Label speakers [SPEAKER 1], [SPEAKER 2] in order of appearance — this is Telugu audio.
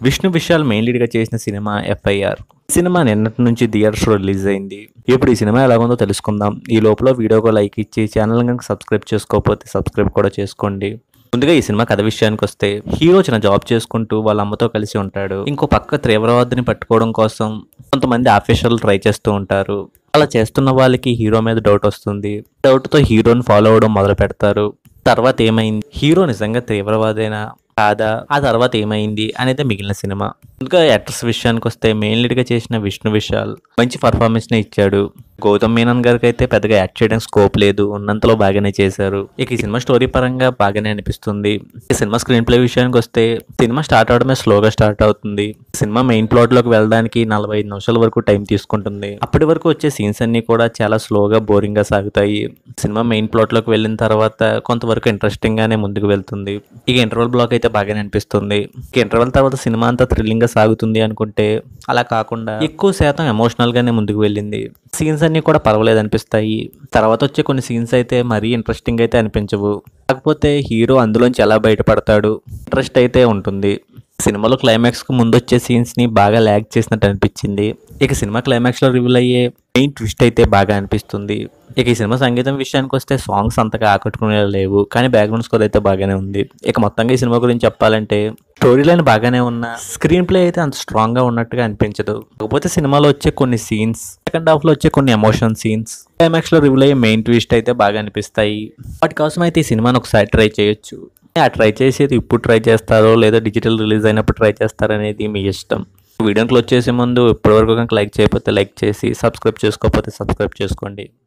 [SPEAKER 1] విష్ణు విశాల్ మెయిన్ లీడ్గా చేసిన సినిమా ఎఫ్ఐఆర్ సినిమా నిన్నటి నుంచి థియేటర్స్ రిలీజ్ అయింది ఇప్పుడు ఈ సినిమా ఎలాగుందో తెలుసుకుందాం ఈ లోపల వీడియోకి లైక్ ఇచ్చి ఛానల్ కనుక సబ్స్క్రైబ్ చేసుకోకపోతే సబ్స్క్రైబ్ కూడా చేసుకోండి ముందుగా ఈ సినిమా కథ విషయానికి వస్తే హీరో చిన్న జాబ్ చేసుకుంటూ వాళ్ళ అమ్మతో కలిసి ఉంటాడు ఇంకో పక్క తీవ్రవాదిని పట్టుకోవడం కోసం కొంతమంది ఆఫీసర్లు ట్రై చేస్తూ ఉంటారు అలా చేస్తున్న వాళ్ళకి హీరో మీద డౌట్ వస్తుంది డౌట్ తో హీరోని ఫాలో అవడం మొదలు పెడతారు తర్వాత ఏమైంది హీరో నిజంగా తీవ్రవాదేనా కాదా ఆ తర్వాత ఏమైంది అనేది మిగిలిన సినిమా ఇంకా యాక్టర్స్ విషయానికి వస్తే మెయిన్ లీడ్ గా చేసిన విష్ణు విశాల్ మంచి పర్ఫార్మెన్స్ ని ఇచ్చాడు గౌతమ్ మీనన్ గారికి అయితే పెద్దగా యాక్ట్ చేయడానికి స్కోప్ లేదు ఉన్నంతలో బాగానే చేశారు ఇక ఈ సినిమా స్టోరీ పరంగా బాగానే అనిపిస్తుంది ఈ సినిమా స్క్రీన్ ప్లే విషయానికి వస్తే సినిమా స్టార్ట్ అవడమే స్లోగా స్టార్ట్ అవుతుంది సినిమా మెయిన్ ప్లాట్ లోకి వెళ్ళడానికి నలభై ఐదు నిమిషాల వరకు టైం తీసుకుంటుంది అప్పటి వరకు వచ్చే సీన్స్ అన్ని కూడా చాలా స్లోగా బోరింగ్ గా సాగుతాయి సినిమా మెయిన్ ప్లాట్ లోకి వెళ్ళిన తర్వాత కొంతవరకు ఇంట్రెస్టింగ్ గానే ముందుకు వెళ్తుంది ఇక ఇంటర్వల్ బ్లాక్ అయితే బాగానే అనిపిస్తుంది ఇక ఇంటర్వల్ తర్వాత సినిమా అంతా థ్రిల్లింగ్ గా సాగుతుంది అనుకుంటే అలా కాకుండా ఎక్కువ శాతం ఎమోషనల్ గానే ముందుకు వెళ్ళింది సీన్స్ అన్ని కూడా పర్వాలేదు అనిపిస్తాయి తర్వాత వచ్చే కొన్ని సీన్స్ అయితే మరీ ఇంట్రెస్టింగ్ అయితే అనిపించవు కాకపోతే హీరో అందులోంచి ఎలా బయటపడతాడు ఇంట్రెస్ట్ అయితే ఉంటుంది సినిమాలో క్లైమాక్స్ కు ముందు వచ్చే సీన్స్ ని బాగా ల్యాగ్ చేసినట్టు అనిపించింది ఇక సినిమా క్లైమాక్స్ లో రివీల్ అయ్యే మెయిన్ ట్విస్ట్ అయితే బాగా అనిపిస్తుంది ఇక ఈ సినిమా సంగీతం విషయానికి వస్తే సాంగ్స్ అంతగా ఆకట్టుకునే లేవు కానీ బ్యాక్గ్రౌండ్ స్కోర్ అయితే బాగానే ఉంది ఇక మొత్తంగా ఈ సినిమా గురించి చెప్పాలంటే స్టోరీ లైన్ బాగానే ఉన్న స్క్రీన్ ప్లే అయితే అంత స్ట్రాంగ్ గా ఉన్నట్టుగా అనిపించదు కాకపోతే సినిమాలో వచ్చే కొన్ని సీన్స్ సెకండ్ హాఫ్ లో వచ్చే కొన్ని ఎమోషన్ సీన్స్ క్లైమాక్స్ లో రివీల్ అయ్యే మెయిన్ ట్విస్ట్ అయితే బాగా అనిపిస్తాయి వాటి కోసం అయితే ఈ సినిమాను ఒకసారి ట్రై చేయొచ్చు ఆ ట్రై చేసేది ఇప్పుడు ట్రై చేస్తారో లేదా డిజిటల్ రిలీజ్ అయినప్పుడు ట్రై చేస్తారో అనేది మీ ఇష్టం వీడియోని క్లోజ్ చేసే ముందు ఇప్పటివరకు కనుక లైక్ చేయకపోతే లైక్ చేసి సబ్స్క్రైబ్ చేసుకోకపోతే సబ్స్క్రైబ్ చేసుకోండి